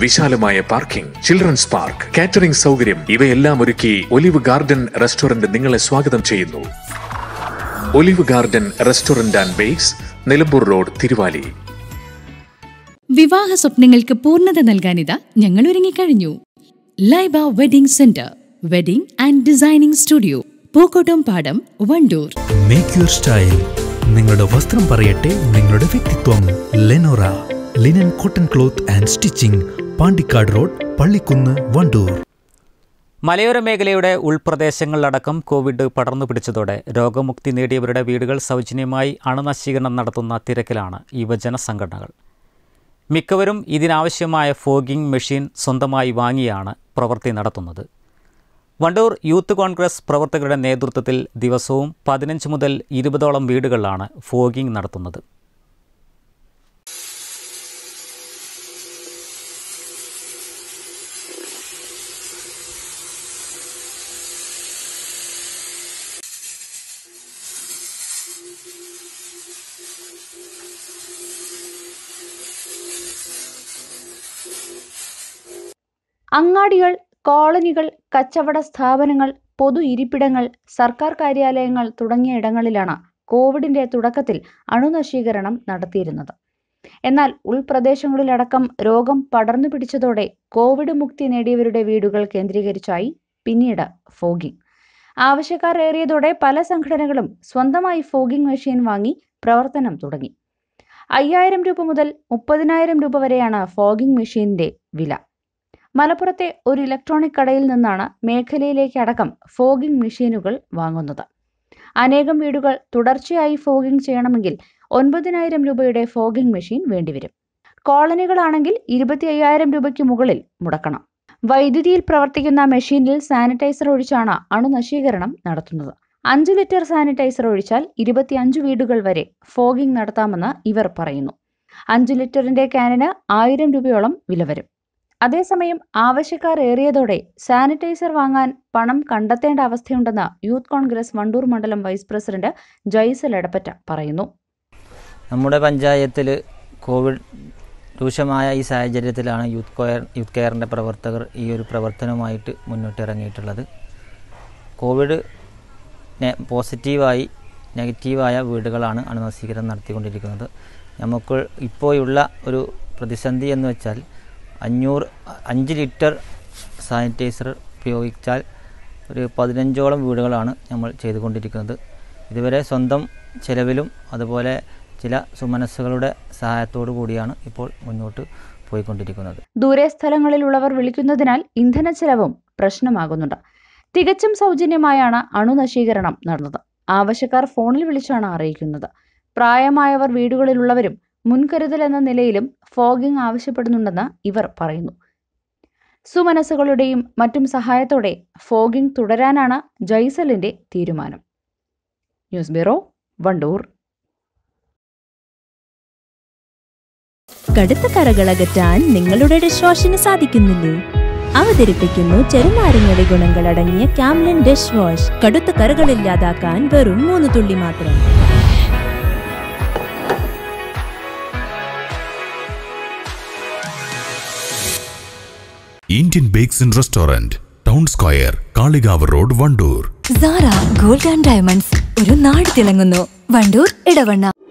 വിശാലമായ parking children's park catering സൗകര്യം ഇവയെല്ലാം ഒരുക്കി ഒലിവ് ഗാർഡൻ റെസ്റ്റോറന്റ് നിങ്ങളെ സ്വാഗതം ചെയ്യുന്നു olive garden restaurant and bakes Nilambur road Thiruvali വിവാഹ സ്വപ്നങ്ങൾക്ക് പൂർണ്ണത നൽകാനിതാ ഞങ്ങൾ ഒരുങ്ങിക്കഴിഞ്ഞു Laiba wedding centre wedding and designing studio Pookkottam Padam Wandoor make your style നിങ്ങളുടെ വസ്ത്രം പറയട്ടെ നിങ്ങളുടെ വ്യക്തിത്വം Lenora linen cotton cloth and stitching Pandikkad road Pallikkunnu Wandoor മലയോര മേഖലയുടെ ഉൾപ്രദേശങ്ങളിലടക്കം കോവിഡ് പടർന്നു പിടിച്ചതോടെ രോഗമുക്തി നേടിയവരുടെ വീടുകൾ സൗജന്യമായി അണുനശീകരണം നടത്തുന്ന തിരക്കിലാണ് യുവജന സംഘടനകൾ മിക്കവരും ഇതിനാവശ്യമായ ഫോഗിംഗ് മെഷീൻ സ്വന്തമായി വാങ്ങിയാണ് പ്രവൃത്തി നടത്തുന്നത് വണ്ടൂർ യൂത്ത് കോൺഗ്രസ് പ്രവർത്തകരുടെ നേതൃത്വത്തിൽ ദിവസവും പതിനഞ്ച് മുതൽ ഇരുപതോളം വീടുകളിലാണ് ഫോഗിംഗ് നടത്തുന്നത് അങ്ങാടികൾ കോളനികൾ കച്ചവട സ്ഥാപനങ്ങൾ പൊതു ഇരിപ്പിടങ്ങൾ സർക്കാർ കാര്യാലയങ്ങൾ തുടങ്ങിയ ഇടങ്ങളിലാണ് കോവിഡിന്റെ തുടക്കത്തിൽ അണുനശീകരണം നടത്തിയിരുന്നത് എന്നാൽ ഉൾപ്രദേശങ്ങളിലടക്കം രോഗം പടർന്നു പിടിച്ചതോടെ കോവിഡ് മുക്തി നേടിയവരുടെ വീടുകൾ കേന്ദ്രീകരിച്ചായി പിന്നീട് ഫോഗിംഗ് ആവശ്യക്കാർ ഏറിയതോടെ പല സംഘടനകളും സ്വന്തമായി ഫോഗിംഗ് മെഷീൻ വാങ്ങി പ്രവർത്തനം തുടങ്ങി അയ്യായിരം രൂപ മുതൽ മുപ്പതിനായിരം രൂപ വരെയാണ് ഫോഗിംഗ് മെഷീനിന്റെ വില മലപ്പുറത്തെ ഒരു ഇലക്ട്രോണിക് കടയിൽ നിന്നാണ് മേഖലയിലേക്ക് അടക്കം ഫോഗിംഗ് മെഷീനുകൾ വാങ്ങുന്നത് അനേകം വീടുകൾ തുടർച്ചയായി ഫോഗിംഗ് ചെയ്യണമെങ്കിൽ ഒൻപതിനായിരം രൂപയുടെ ഫോഗിംഗ് മെഷീൻ വേണ്ടിവരും കോളനികളാണെങ്കിൽ ഇരുപത്തി അയ്യായിരം രൂപയ്ക്ക് മുകളിൽ മുടക്കണം വൈദ്യുതിയിൽ പ്രവർത്തിക്കുന്ന മെഷീനിൽ സാനിറ്റൈസർ ഒഴിച്ചാണ് അണുനശീകരണം നടത്തുന്നത് അഞ്ച് ലിറ്റർ സാനിറ്റൈസർ ഒഴിച്ചാൽ ഇരുപത്തിയഞ്ച് വീടുകൾ വരെ ഫോഗിംഗ് നടത്താമെന്ന് ഇവർ പറയുന്നു അഞ്ച് ലിറ്ററിന്റെ ക്യാനിന് ആയിരം രൂപയോളം വില വരും അതേസമയം ആവശ്യക്കാർ ഏറിയതോടെ സാനിറ്റൈസർ വാങ്ങാൻ പണം കണ്ടെത്തേണ്ട അവസ്ഥയുണ്ടെന്ന് യൂത്ത് കോൺഗ്രസ് വണ്ടൂർ മണ്ഡലം വൈസ് പ്രസിഡന്റ് ജയ്സൽ എടപ്പറ്റ പറയുന്നു നമ്മുടെ പഞ്ചായത്തിൽ കോവിഡ് രൂക്ഷമായ ഈ സാഹചര്യത്തിലാണ് യൂത്ത് കെയർ യൂത്ത് കെയറിൻ്റെ പ്രവർത്തകർ ഈ ഒരു പ്രവർത്തനവുമായിട്ട് മുന്നോട്ടിറങ്ങിയിട്ടുള്ളത് കോവിഡ് നെ- പോസിറ്റീവായി നെഗറ്റീവായ വീടുകളാണ് അണുനശീകരണം നടത്തിക്കൊണ്ടിരിക്കുന്നത് നമുക്ക് ഇപ്പോഴുള്ള ഒരു പ്രതിസന്ധി എന്ന് വെച്ചാൽ അഞ്ഞൂറ് അഞ്ച് ലിറ്റർ സാനിറ്റൈസർ ഉപയോഗിച്ചാൽ ഒരു പതിനഞ്ചോളം വീടുകളാണ് നമ്മൾ ചെയ്തുകൊണ്ടിരിക്കുന്നത് ഇതുവരെ സ്വന്തം ചെലവിലും അതുപോലെ ചില സുമനസ്സുകളുടെ സഹായത്തോടു കൂടിയാണ് ഇപ്പോൾ മുന്നോട്ട് പോയിക്കൊണ്ടിരിക്കുന്നത് ദൂരെ സ്ഥലങ്ങളിലുള്ളവർ വിളിക്കുന്നതിനാൽ ഇന്ധന ചെലവും പ്രശ്നമാകുന്നുണ്ട് തികച്ചും സൗജന്യമായാണ് അണുനശീകരണം നടന്നത് ആവശ്യക്കാർ ഫോണിൽ വിളിച്ചാണ് അറിയിക്കുന്നത് പ്രായമായവർ വീടുകളിലുള്ളവരും മുൻകരുതൽ എന്ന നിലയിലും ഫോഗിംഗ് ആവശ്യപ്പെടുന്നുണ്ടെന്ന് ഇവർ പറയുന്നു സുമനസ്സുകളുടെയും മറ്റും സഹായത്തോടെ ഫോഗിംഗ് തുടരാനാണ് ജയ്സലിന്റെ തീരുമാനം ന്യൂസ് ബ്യൂറോ വണ്ടൂർ കടുത്ത കറകളകറ്റാൻ നിങ്ങളുടെ ഡിഷ് വാഷിന് സാധിക്കുന്നില്ലേ അവതരിപ്പിക്കുന്നു ചെറുനാരങ്ങയുടെ ഗുണങ്ങളടങ്ങിയ ക്യാംലൻ ഡിഷ് വാഷ് കടുത്ത കറകളില്ലാതാക്കാൻ വെറും മൂന്ന് തുള്ളി മാത്രം Indian bakes and restaurant town square Kalikavu road Wandoor Sara gold and diamonds ഒരു നാട് തിളങ്ങുന്നു വണ്ടൂർ ഇടവണ്ണ